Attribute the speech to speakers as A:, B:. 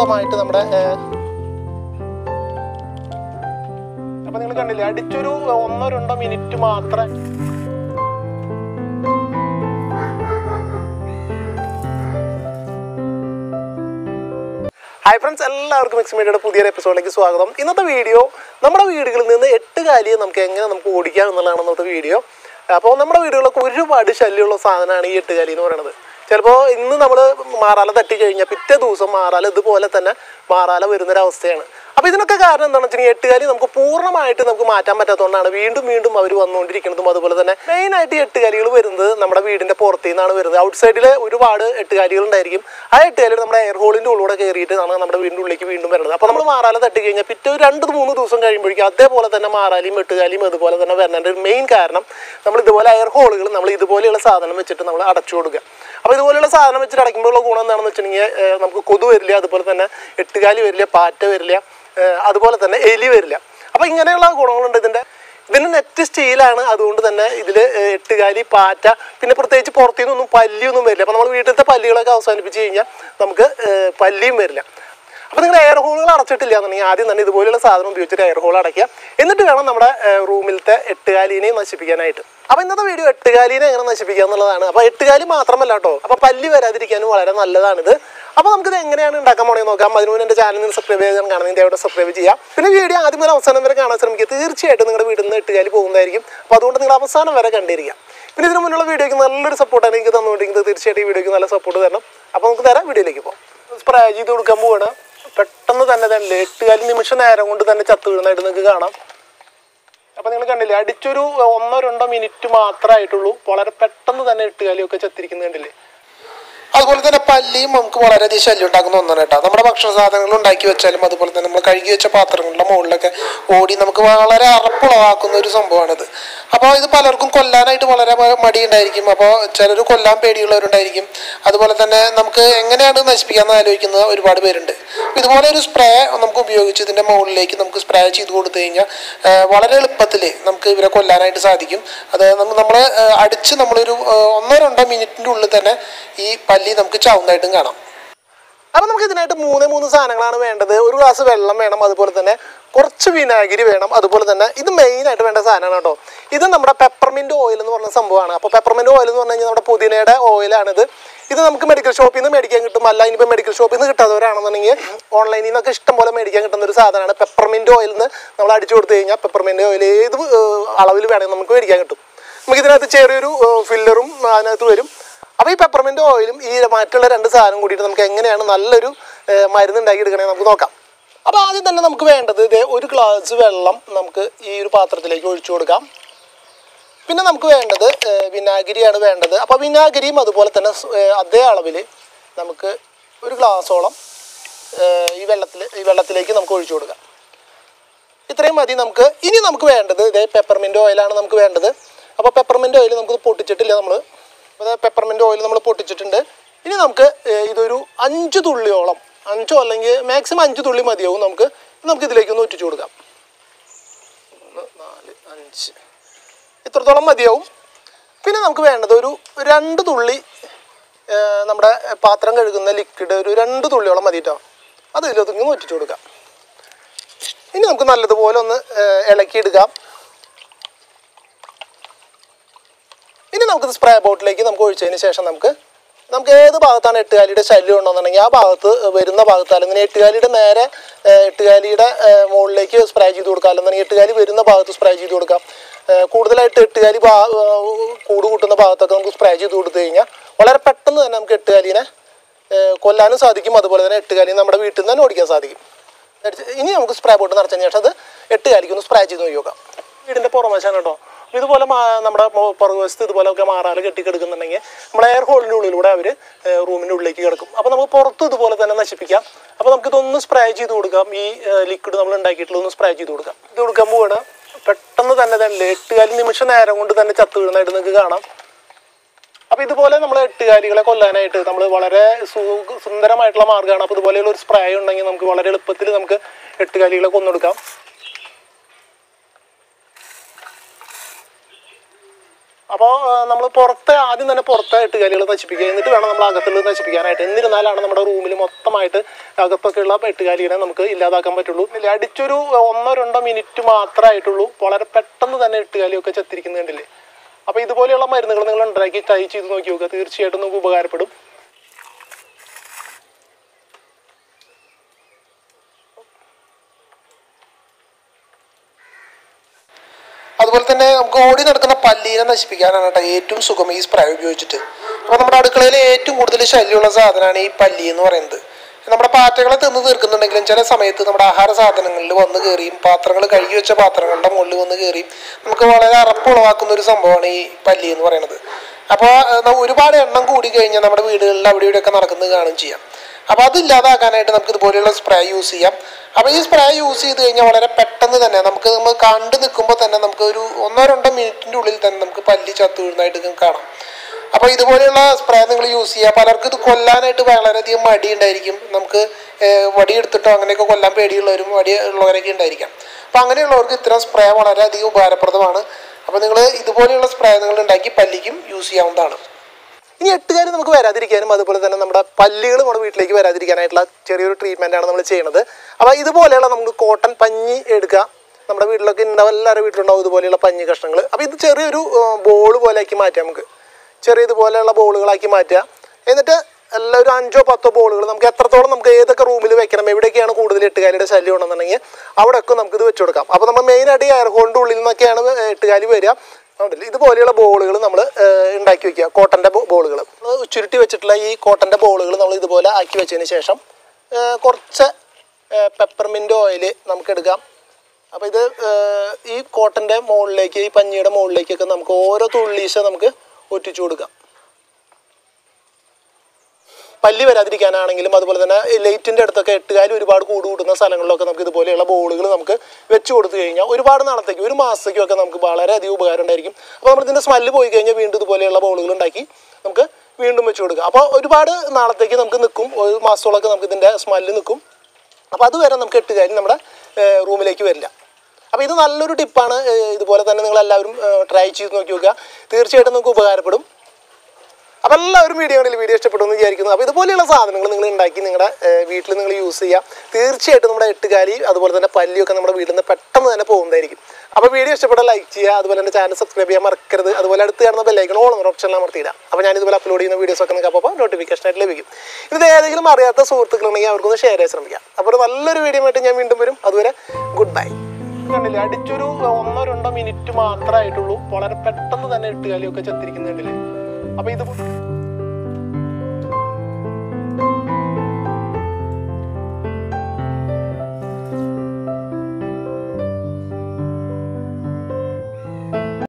A: മൊത്തമായിട്ട് നമ്മുടെ ഏർ, അപ്പൊ നിങ്ങൾ കണ്ടില്ലേ അടിച്ചൊരു ഒന്നോ രണ്ടോ മിനിറ്റ് മാത്രമേ ഹായ് ഫ്രണ്ട്സ് എല്ലാവർക്കും മിക്സ് മീഡിയയുടെ പുതിയൊരു എപ്പിസോഡിലേക്ക് സ്വാഗതം ഇന്നത്തെ വീഡിയോ നമ്മുടെ വീടുകളിൽ നിന്ന് എട്ട് കാലിയെ നമുക്ക് എങ്ങനെ നമുക്ക് ഓടിക്കാം എന്നുള്ളതാണ് ഇന്നത്തെ വീഡിയോ അപ്പോൾ നമ്മുടെ വീടുകളിലൊക്കെ ഒരുപാട് ശല്യമുള്ള സാധനമാണ് ഈ എട്ട് കാലി എന്ന് പറയുന്നത് ചിലപ്പോൾ ഇന്ന് നമ്മൾ മാറാല തട്ടി കഴിഞ്ഞാൽ പിറ്റേ ദിവസം മാറാല ഇതുപോലെ തന്നെ മാറാല വരുന്നൊരവസ്ഥയാണ് അപ്പോൾ ഇതിനൊക്കെ കാരണം എന്താണെന്ന് വെച്ചിട്ടുണ്ടെങ്കിൽ എട്ടുകാലി നമുക്ക് പൂർണ്ണമായിട്ട് നമുക്ക് മാറ്റാൻ പറ്റാത്തതുകൊണ്ടാണ് വീണ്ടും വീണ്ടും അവർ വന്നുകൊണ്ടിരിക്കുന്നതും അതുപോലെ തന്നെ മെയിനായിട്ട് ഈ എട്ടുകാലികൾ വരുന്നത് നമ്മുടെ വീടിൻ്റെ പുറത്തു നിന്നാണ് വരുന്നത് ഔട്ട് സൈഡിൽ ഒരുപാട് എട്ടുകാലികൾ ഉണ്ടായിരിക്കും ആ എട്ടുകാലികൾ നമ്മുടെ എയർ ഹോളിൻ്റെ ഉള്ളിലൂടെ കയറിയിട്ടാണ് നമ്മുടെ വീടിൻ്റെ ഉള്ളിലേക്ക് വീണ്ടും വരുന്നത് അപ്പോൾ നമ്മൾ മാറാല തട്ടി കഴിഞ്ഞാൽ പിറ്റേ ഒരു രണ്ട് മൂന്ന് ദിവസം കഴിയുമ്പോഴേക്കും അതേപോലെ തന്നെ മാറാലിയും എട്ടുകാലിയും അതുപോലെ തന്നെ വരുന്നതിൻ്റെ ഒരു മെയിൻ കാരണം നമ്മൾ ഇതുപോലെ എയർ ഹോളുകൾ നമ്മൾ ഇതുപോലെയുള്ള സാധനം വെച്ചിട്ട് നമ്മൾ അടച്ചു കൊടുക്കുക അപ്പോൾ ഇതുപോലെയുള്ള സാധനം വെച്ചിട്ട് അടയ്ക്കുമ്പോഴുള്ള ഗുണം എന്താണെന്ന് വെച്ചിട്ടുണ്ടെങ്കിൽ ഏഹ്, നമുക്ക് കൊതു വരില്ല അതുപോലെ തന്നെ എട്ടുകാലി വരില്ല പാറ്റ വരില്ല ഏഹ്, അതുപോലെ തന്നെ എലി വരില്ല അപ്പോൾ ഇങ്ങനെയുള്ള ഗുണങ്ങളുണ്ട് ഇതിൻ്റെ ഇതിന് നെറ്റ് സ്റ്റീലാണ് അതുകൊണ്ട് തന്നെ ഇതിൽ എട്ടുകാലി പാറ്റ പിന്നെ പ്രത്യേകിച്ച് പുറത്തു നിന്നൊന്നും പല്ലിയൊന്നും വരില്ല അപ്പോൾ നമ്മൾ വീട്ടിലത്തെ പല്ലികളൊക്കെ അവസാനിപ്പിച്ച് കഴിഞ്ഞാൽ നമുക്ക് ഏഹ്, പല്ലിയും വരില്ല അപ്പോൾ നിങ്ങൾ എയർ ഹോളുകൾ അടച്ചിട്ടില്ല എന്നുണ്ടെങ്കിൽ ആദ്യം തന്നെ ഇതുപോലെയുള്ള സാധനം ഉപയോഗിച്ചിട്ട് എയർ ഹോൾ അടയ്ക്കുക എന്നിട്ട് വേണം നമ്മുടെ ഏഹ്, റൂമിലത്തെ എട്ടുകാലിനെ നശിപ്പിക്കാനായിട്ട് അപ്പോൾ ഇന്നത്തെ വീഡിയോ എട്ടുകാലിനെ എങ്ങനെ നശിപ്പിക്കുക എന്നുള്ളതാണ് അപ്പോൾ എട്ടുകാലി മാത്രമല്ല കേട്ടോ അപ്പോൾ പല്ലി വരാതിരിക്കാനും വളരെ നല്ലതാണിത് അപ്പോൾ നമുക്കിത് എങ്ങനെയാണ് ഉണ്ടാക്കാൻ പോണേ നോക്കാം അതിന് മുന്നേ എൻ്റെ ചാനൽ സബ്സ്ക്രൈബ് ചെയ്യാൻ കാണുന്നതിൻ്റെ അവിടെ സബ്സ്ക്രൈബ് ചെയ്യാം പിന്നെ വീഡിയോ ആദ്യം മുതൽ അവസാനം വരെ കാണാൻ ശ്രമിക്കുക തീർച്ചയായിട്ടും നിങ്ങളുടെ വീട്ടിൽ നിന്ന് എട്ടുകാലി പോകുന്നതായിരിക്കും അപ്പോൾ അതുകൊണ്ട് നിങ്ങൾ അവസാനം വരെ കണ്ടിരിക്കുക പിന്നെ ഇതിന് മുന്നുള്ള വീഡിയോയ്ക്ക് നല്ലൊരു സപ്പോർട്ടാണ് എനിക്ക് തന്നുകൊണ്ടിരിക്കുന്നത് തീർച്ചയായിട്ടും ഈ വീഡിയോയ്ക്ക് നല്ല സപ്പോർട്ട് തരണം അപ്പോൾ നമുക്ക് തരാം വീഡിയോയിലേക്ക് പോകാം സ്പ്രേ ചെയ്ത് കൊടുക്കാൻ പോവാണ് പെട്ടെന്ന് തന്നെ തന്നെ എട്ടുകാലി നിമിഷ നേരം കൊണ്ട് തന്നെ ചത്തു വീഴുന്നതായിട്ട് നിങ്ങൾക്ക് കാണാം അപ്പൊ നിങ്ങൾ കണ്ടില്ലേ അടിച്ചൊരു ഒന്നോ രണ്ടോ മിനിറ്റ് മാത്രമായിട്ടുള്ളൂ വളരെ പെട്ടെന്ന് തന്നെ എട്ടുകാലിയൊക്കെ ചത്തിരിക്കുന്നത് കണ്ടില്ലേ അതുപോലെ തന്നെ പല്ലിയും നമുക്ക് വളരെയധികം ശല്യം ഉണ്ടാക്കുന്ന ഒന്നാണ് കേട്ടോ നമ്മുടെ ഭക്ഷണ സാധനങ്ങൾ ഉണ്ടാക്കി വെച്ചാലും അതുപോലെ തന്നെ നമ്മൾ കഴുകി വെച്ച പാത്രങ്ങളുടെ മുകളിലൊക്കെ ഓടി നമുക്ക് വളരെ അറപ്പുളവാക്കുന്ന ഒരു സംഭവമാണിത് അപ്പോൾ ഇത് പലർക്കും കൊല്ലാനായിട്ട് വളരെ മ- മടിയുണ്ടായിരിക്കും അപ്പോൾ ചിലർ കൊല്ലാൻ പേടിയുള്ളവരുണ്ടായിരിക്കും അതുപോലെ തന്നെ നമുക്ക് എങ്ങനെയാണ് നശിപ്പിക്കാമെന്ന് ആലോചിക്കുന്ന ഒരുപാട് പേരുണ്ട് അപ്പോൾ ഇതുപോലെ ഒരു സ്പ്രേ നമുക്ക് ഉപയോഗിച്ച് ഇതിൻ്റെ മുകളിലേക്ക് നമുക്ക് സ്പ്രേ ചെയ്ത് കൊടുത്തു കഴിഞ്ഞാൽ ആ, വളരെ എളുപ്പത്തിൽ നമുക്ക് ഇവരെ കൊല്ലാനായിട്ട് സാധിക്കും അത് നമ്മൾ നമ്മൾ അടിച്ച് നമ്മളൊരു ആ, ഒന്നോ രണ്ടോ മിനിറ്റിൻ്റെ ഉള്ളിൽ തന്നെ ഈ പല്ലി നമുക്ക് ചാവുന്നതായിട്ടും കാണാം അപ്പോൾ നമുക്ക് ഇതിനായിട്ട് മൂന്ന് മൂന്ന് സാധനങ്ങളാണ് വേണ്ടത് ഒരു ഗ്ലാസ് വെള്ളം വേണം അതുപോലെ തന്നെ കുറച്ച് വിനാഗിരി വേണം അതുപോലെ തന്നെ ഇത് മെയിനായിട്ട് വേണ്ട സാധനമാണ് കേട്ടോ ഇത് നമ്മുടെ പെപ്പർമിൻറ്റ് ഓയിൽ എന്ന് പറഞ്ഞ സംഭവമാണ് അപ്പോൾ പെപ്പർമിൻറ്റ് ഓയിൽ എന്ന് പറഞ്ഞു കഴിഞ്ഞാൽ നമ്മുടെ പുതിനയുടെ ഓയിലാണിത് ഇത് നമുക്ക് മെഡിക്കൽ ഷോപ്പിൽ നിന്ന് മേടിക്കാൻ കിട്ടും അല്ല ഇനിയിപ്പോൾ മെഡിക്കൽ ഷോപ്പിൽ നിന്ന് കിട്ടാത്തവരാണെന്നുണ്ടെങ്കിൽ ഓൺലൈനിൽ നിന്നൊക്കെ ഇഷ്ടം പോലെ മേടിക്കാൻ കിട്ടുന്ന ഒരു സാധനമാണ് പെപ്പർമിൻറ്റ് ഓയിൽ എന്ന് നമ്മൾ അടിച്ചു കൊടുത്തു കഴിഞ്ഞാൽ പെപ്പർമിൻറ്റ് ഓയിൽ ഏത് ഏഹ്, അളവിൽ വേണമെങ്കിൽ നമുക്ക് മേടിക്കാൻ കിട്ടും നമുക്ക് ഇതിനകത്ത് ചെറിയൊരു ഫില്ലറും അതിനകത്ത് വരും അപ്പോൾ ഈ പെപ്പർമെൻറ്റ് ഓയിലും ഈ മറ്റുള്ള രണ്ട് സാധനം കൂടിയിട്ട് നമുക്ക് എങ്ങനെയാണ് നല്ലൊരു ഏഹ്, മരുന്ന് ഉണ്ടാക്കി എടുക്കണേ നമുക്ക് നോക്കാം അപ്പോൾ ആദ്യം തന്നെ നമുക്ക് വേണ്ടത് ഇതേ ഒരു ഗ്ലാസ് വെള്ളം നമുക്ക് ഈ ഒരു പാത്രത്തിലേക്ക് ഒഴിച്ചു കൊടുക്കാം പിന്നെ നമുക്ക് വേണ്ടത് ഏഹ്, വിനാഗിരിയാണ് വേണ്ടത് അപ്പോൾ വിനാഗിരിയും അതുപോലെ തന്നെ സ്- ഏഹ്, അതേ അളവിൽ നമുക്ക് ഒരു ഗ്ലാസോളം ഏഹ്, ഈ വെള്ളത്തിൽ ഈ വെള്ളത്തിലേക്ക് നമുക്ക് ഒഴിച്ചു കൊടുക്കാം ഇത്രയും മതി നമുക്ക് ഇനി നമുക്ക് വേണ്ടത് ഇതേ പെപ്പർമെൻറ്റ് ഓയിലാണ് നമുക്ക് വേണ്ടത് അപ്പോൾ പെപ്പർമെൻറ്റ് ഓയിൽ നമുക്ക് പൊട്ടിച്ചിട്ടില്ല നമ്മൾ അപ്പോൾ പെപ്പർമെൻറ്റ് ഓയിൽ നമ്മൾ പൊട്ടിച്ചിട്ടുണ്ട് ഇനി നമുക്ക് ഏഹ്, ഇതൊരു അഞ്ച് തുള്ളിയോളം അഞ്ചോ അല്ലെങ്കിൽ മാക്സിമം അഞ്ച് തുള്ളി മതിയാവും നമുക്ക് നമുക്ക് ഇതിലേക്ക് ഒന്ന് ഒറ്റിച്ചു കൊടുക്കാം ഒന്ന് നാല് അഞ്ച് ഇത്രത്തോളം മതിയാവും പിന്നെ നമുക്ക് വേണ്ടത് ഒരു രണ്ട് തുള്ളി ഏഹ്, നമ്മുടെ പാത്രം കഴുകുന്ന ലിക്വിഡ് ഒരു രണ്ട് തുള്ളിയോളം മതി കേട്ടോ അത് ഇതിലൊതുങ്ങി ഒന്ന് ഒറ്റിച്ചു കൊടുക്കാം ഇനി നമുക്ക് നല്ലതുപോലെ ഒന്ന് ഏഹ്, ഇളക്കിയെടുക്കാം ഇനി നമുക്ക് സ്പ്രേ ബോട്ടിലേക്ക് നമുക്ക് ഒഴിച്ചതിന് ശേഷം നമുക്ക് നമുക്ക് ഏത് ഭാഗത്താണ് എട്ടുകാലിയുടെ ശല്യം ഉണ്ടോന്നുണ്ടെങ്കിൽ ആ ഭാഗത്ത് വരുന്ന ഭാഗത്ത് അല്ലെങ്കിൽ എട്ടുകാലിയുടെ നേരെ ഏഹ്, എട്ടുകാലിയുടെ ഏഹ്, മുകളിലേക്ക് സ്പ്രേ ചെയ്ത് കൊടുക്കാം അല്ലെങ്കിൽ എട്ടുകാലി വരുന്ന ഭാഗത്ത് സ്പ്രേ ചെയ്ത് കൊടുക്കാം ഏഹ്, കൂടുതലായിട്ട് എട്ടുകാലി ഭാ ഏഹ്, കൂട് കൂട്ടുന്ന ഭാഗത്തൊക്കെ നമുക്ക് സ്പ്രേ ചെയ്ത് കൊടുത്തു കഴിഞ്ഞാൽ വളരെ പെട്ടെന്ന് തന്നെ നമുക്ക് എട്ടുകാലിനെ ഏഹ്, കൊല്ലാനും സാധിക്കും അതുപോലെ തന്നെ എട്ടുകാലിനെ നമ്മുടെ വീട്ടിൽ നിന്ന് തന്നെ ഓടിക്കാൻ സാധിക്കും അടിച്ച് ഇനി നമുക്ക് സ്പ്രേ ബോട്ട് നിറച്ചതിന് ശേഷം അത് എട്ട് കാലിക്ക് ഒന്ന് സ്പ്രേ ചെയ്ത് നോക്കി നോക്കാം വീടിൻ്റെ പുറമശാണ് കേട്ടോ അപ്പോൾ ഇതുപോലെ മാ- നമ്മുടെ മോ- പുറകുവശത്ത് ഇതുപോലെയൊക്കെ മാറാല് കെട്ടിക്കിടക്കുന്നുണ്ടെങ്കിൽ നമ്മുടെ എയർ ഹോളിൻ്റെ ഉള്ളിലൂടെ അവർ റൂമിൻ്റെ ഉള്ളിലേക്ക് കിടക്കും അപ്പോൾ നമുക്ക് പുറത്ത് ഇതുപോലെ തന്നെ നശിപ്പിക്കാം അപ്പോൾ നമുക്കിതൊന്ന് സ്പ്രേ ചെയ്ത് കൊടുക്കാം ഈ ലിക്വിഡ് നമ്മൾ ഉണ്ടാക്കിയിട്ടുള്ള ഒന്ന് സ്പ്രേ ചെയ്ത് കൊടുക്കാം ഇത് കൊടുക്കാൻ പോവാണ് പെട്ടെന്ന് തന്നെ തന്നെ എട്ടുകാലി നിമിഷ നേരം കൊണ്ട് തന്നെ ചത്തു വീഴുന്നതായിട്ട് നിങ്ങൾക്ക് കാണാം അപ്പോൾ ഇതുപോലെ നമ്മൾ എട്ടുകാലികളെ കൊല്ലാനായിട്ട് നമ്മൾ വളരെ സു- സുന്ദരമായിട്ടുള്ള മാർഗ്ഗമാണ് അപ്പോൾ ഇതുപോലെയുള്ള ഒരു സ്പ്രേ ഉണ്ടെങ്കിൽ നമുക്ക് വളരെ എളുപ്പത്തിൽ നമുക്ക് എട്ടുകാലികളെ കൊന്നെടുക്കാം അപ്പോൾ നമ്മൾ പുറത്തെ ആദ്യം തന്നെ പുറത്തെ എട്ടുകാലികൾ നശിപ്പിക്കുക എന്നിട്ട് വേണം നമ്മൾ അകത്തുള്ളത് നശിപ്പിക്കാനായിട്ട് എന്നിരുന്നാലാണ് നമ്മുടെ റൂമിൽ മൊത്തമായിട്ട് അകത്തൊക്കെയുള്ള എട്ടുകാലികളെ നമുക്ക് ഇല്ലാതാക്കാൻ പറ്റുള്ളൂ ഇല്ല അടിച്ചൊരു ഒന്നോ രണ്ടോ മിനിറ്റ് മാത്രമേ ആയിട്ടുള്ളൂ വളരെ പെട്ടെന്ന് തന്നെ എട്ടുകാലിയൊക്കെ ചത്തിരിക്കുന്നുണ്ടല്ലേ അപ്പോൾ ഇതുപോലെയുള്ള മരുന്നുകൾ നിങ്ങൾ ഉണ്ടാക്കി ട്രൈ ചെയ്ത് നോക്കി നോക്കുക തീർച്ചയായിട്ടും നമുക്ക് ഉപകാരപ്പെടും അതുപോലെ തന്നെ നമുക്ക് ഓടി നടക്കുന്ന പല്ലീനെ നശിപ്പിക്കാനാണ് കേട്ടോ ഏറ്റവും സുഖം ഈ സ്പ്രേ ഉപയോഗിച്ചിട്ട് അപ്പോൾ നമ്മുടെ അടുക്കളയിൽ ഏറ്റവും കൂടുതൽ ശല്യമുള്ള സാധനമാണ് ഈ പല്ലി എന്ന് പറയുന്നത് നമ്മുടെ പാറ്റകളെ തിന്ന് തീർക്കുന്നുണ്ടെങ്കിലും ചില സമയത്ത് നമ്മുടെ ആഹാര സാധനങ്ങളിൽ വന്ന് കയറിയും പാത്രങ്ങൾ കഴുകി വെച്ച പാത്രങ്ങളുടെ മുകളിൽ വന്ന് കയറിയും നമുക്ക് വളരെ അറപ്പുളവാക്കുന്ന ഒരു സംഭവമാണ് ഈ പല്ലി എന്ന് പറയുന്നത് അപ്പോൾ ഒരുപാട് എണ്ണം കൂടി കഴിഞ്ഞാൽ നമ്മുടെ വീടുകളിൽ അവിടെ ഇവിടെയൊക്കെ നടക്കുന്നത് കാണുകയും ചെയ്യാം അപ്പോൾ അതില്ലാതാക്കാനായിട്ട് നമുക്ക് ഇതുപോലെയുള്ള സ്പ്രേ യൂസ് ചെയ്യാം അപ്പോൾ ഈ സ്പ്രേ യൂസ് ചെയ്ത് കഴിഞ്ഞാൽ വളരെ പെട്ടെന്ന് തന്നെ നമുക്ക് നമ്മൾ കണ്ടു നിൽക്കുമ്പോൾ തന്നെ നമുക്ക് ഒരു ഒന്നോ രണ്ടോ മിനിറ്റിൻ്റെ ഉള്ളിൽ തന്നെ നമുക്ക് പല്ലി ചത്തു വീഴുന്നതായിട്ട് നിങ്ങൾക്ക് കാണാം അപ്പോൾ ഇതുപോലെയുള്ള സ്പ്രേ നിങ്ങൾ യൂസ് ചെയ്യുക പലർക്കും ഇത് കൊല്ലാനായിട്ട് വളരെയധികം മടി ഉണ്ടായിരിക്കും നമുക്ക് ഏഹ്, വടിയെടുത്തിട്ടോ അങ്ങനെയൊക്കെ കൊല്ലാൻ പേടിയുള്ളവരും വടി ഉള്ളവരൊക്കെ ഉണ്ടായിരിക്കാം അപ്പോൾ അങ്ങനെയുള്ളവർക്ക് ഇത്തരം സ്പ്രേ വളരെയധികം ഉപകാരപ്രദമാണ് അപ്പോൾ നിങ്ങൾ ഇതുപോലെയുള്ള സ്പ്രേ നിങ്ങൾ ഉണ്ടാക്കി പല്ലിക്കും യൂസ് ചെയ്യാവുന്നതാണ് ഇനി എട്ടുകാർ നമുക്ക് വരാതിരിക്കാനും അതുപോലെ തന്നെ നമ്മുടെ പല്ലികൾ നമ്മുടെ വീട്ടിലേക്ക് വരാതിരിക്കാനായിട്ടുള്ള ചെറിയൊരു ട്രീറ്റ്മെൻ്റ് ആണ് നമ്മൾ ചെയ്യുന്നത് അപ്പോൾ ഇതുപോലെയുള്ള നമുക്ക് കോട്ടൺ പഞ്ഞി എടുക്കുക നമ്മുടെ വീട്ടിലൊക്കെ ഉണ്ടാവും എല്ലാവരുടെ വീട്ടിലുണ്ടാവും ഇതുപോലെയുള്ള പഞ്ഞി കഷ്ണങ്ങൾ അപ്പോൾ ഇത് ചെറിയൊരു ബോൾ പോലെയാക്കി മാറ്റാം നമുക്ക് ചെറിയ ഇതുപോലെയുള്ള ബോളുകളാക്കി മാറ്റുക എന്നിട്ട് എല്ലാ ഒരു അഞ്ചോ പത്തോ ബോളുകൾ നമുക്ക് എത്രത്തോളം നമുക്ക് ഏതൊക്കെ റൂമിൽ വെക്കണം എവിടെയൊക്കെയാണ് കൂടുതൽ എട്ടുകാലിയുടെ ശല്യം ഉണ്ടെന്നുണ്ടെങ്കിൽ അവിടെയൊക്കെ നമുക്ക് ഇത് വെച്ച് കൊടുക്കാം അപ്പോൾ നമ്മൾ മെയിനായിട്ട് ഈ എയർ ഹോളിൻ്റെ ഉള്ളിൽ നിന്നൊക്കെയാണ് എട്ടുകാലി വരിക അതുകൊണ്ടല്ലേ ഇതുപോലെയുള്ള ബോളുകൾ നമ്മൾ ഉണ്ടാക്കി വെക്കുക കോട്ടൻ്റെ ബോളുകൾ ചുരുട്ടി വെച്ചിട്ടുള്ള ഈ കോട്ടൻ്റെ ബോളുകൾ നമ്മൾ ഇതുപോലെ ആക്കി വെച്ചതിന് ശേഷം ആ, കുറച്ച് പെപ്പർമിൻ്റ് ഓയിൽ നമുക്ക് എടുക്കാം അപ്പോൾ ഇത് ആ, ഈ കോട്ടൻ്റെ മുകളിലേക്ക് ഈ പഞ്ഞിയുടെ മുകളിലേക്കൊക്കെ നമുക്ക് ഓരോ തുള്ളീശ നമുക്ക് ഒറ്റിച്ചു കൊടുക്കാം പല്ലി വരാതിരിക്കാനാണെങ്കിലും അതുപോലെ തന്നെ ലൈറ്റിൻ്റെ അടുത്തൊക്കെ എട്ടുകാലി ഒരുപാട് കൂട് കൂട്ടുന്ന സ്ഥലങ്ങളിലൊക്കെ നമുക്ക് ഇതുപോലെയുള്ള ബോളുകൾ നമുക്ക് വെച്ച് കൊടുത്തു കഴിഞ്ഞാൽ ഒരുപാട് നാളത്തേക്ക് ഒരു മാസത്തേക്കും ഒക്കെ നമുക്ക് വളരെയധികം ഉപകാരം ഉണ്ടായിരിക്കും അപ്പോൾ നമ്മൾ ഇതിൻ്റെ സ്മെല്ല് പോയി കഴിഞ്ഞാൽ വീണ്ടും ഇതുപോലെയുള്ള ബോളുകൾ ഉണ്ടാക്കി നമുക്ക് വീണ്ടും വെച്ച് കൊടുക്കുക അപ്പോൾ ഒരുപാട് നാളത്തേക്ക് നമുക്ക് നിൽക്കും ഒരു മാസത്തോളമൊക്കെ നമുക്ക് ഇതിൻ്റെ സ്മെല്ല് നിൽക്കും അപ്പോൾ അതുവരെ നമുക്ക് എട്ടുകാലി നമ്മുടെ ഏഹ്, റൂമിലേക്ക് വരില്ല അപ്പോൾ ഇത് നല്ലൊരു ടിപ്പാണ് ഏഹ്, ഇതുപോലെ തന്നെ നിങ്ങൾ എല്ലാവരും ട്രൈ ചെയ്ത് നോക്കി നോക്കുക തീർച്ചയായിട്ടും നമുക്ക് ഉപകാരപ്പെടും അപ്പോൾ എല്ലാവരും വീഡിയോ കണ്ടില്ല വീഡിയോ ഇഷ്ടപ്പെട്ടു എന്ന് വിചാരിക്കുന്നു അപ്പോൾ ഇതുപോലെയുള്ള സാധനങ്ങൾ നിങ്ങൾ ഉണ്ടാക്കി നിങ്ങളുടെ വീട്ടിൽ നിങ്ങൾ യൂസ് ചെയ്യുക തീർച്ചയായിട്ടും നമ്മുടെ എട്ടുകാലി അതുപോലെ തന്നെ പല്ലിയൊക്കെ നമ്മുടെ വീട്ടിൽ നിന്ന് പെട്ടെന്ന് തന്നെ പോകുന്നതായിരിക്കും അപ്പോൾ വീഡിയോ ഇഷ്ടപ്പെട്ട ലൈക്ക് ചെയ്യുക അതുപോലെ തന്നെ ചാനൽ സബ്സ്ക്രൈബ് ചെയ്യാൻ മറക്കരുത് അതുപോലെ അടുത്ത് കാണുന്ന ബെല്ലൈക്കൺ ഓളം ഒരു ഓപ്ഷൻ അമർത്തിയിടാം അപ്പോൾ ഞാൻ ഇതുപോലെ അപ്ലോഡ് ചെയ്യുന്ന വീഡിയോസ് ഒക്കെ നിങ്ങൾക്ക് അപ്പോൾ നോട്ടിഫിക്കേഷൻ ആയിട്ട് ലഭിക്കും ഇത് ഏതെങ്കിലും അറിയാത്ത സുഹൃത്തുക്കളുണ്ടെങ്കിൽ അവർക്കൊന്ന് ഷെയർ ചെയ്യാൻ ശ്രമിക്കാം അപ്പോൾ ഒരു നല്ലൊരു വീഡിയോ ആയിട്ട് ഞാൻ വീണ്ടും വരും അതുവരെ ഗുഡ് ബൈ കണ്ടില്ലേ അടിച്ചൊരു ഒന്നോ രണ്ടോ മിനിറ്റ് മാത്രമേ ആയിട്ടുള്ളൂ വളരെ പെട്ടെന്ന് തന്നെ എട്ടുകാലിയൊക്കെ ചത്തിരിക്കുന്നുണ്ടല്ലേ അപ്പോൾ ഇത്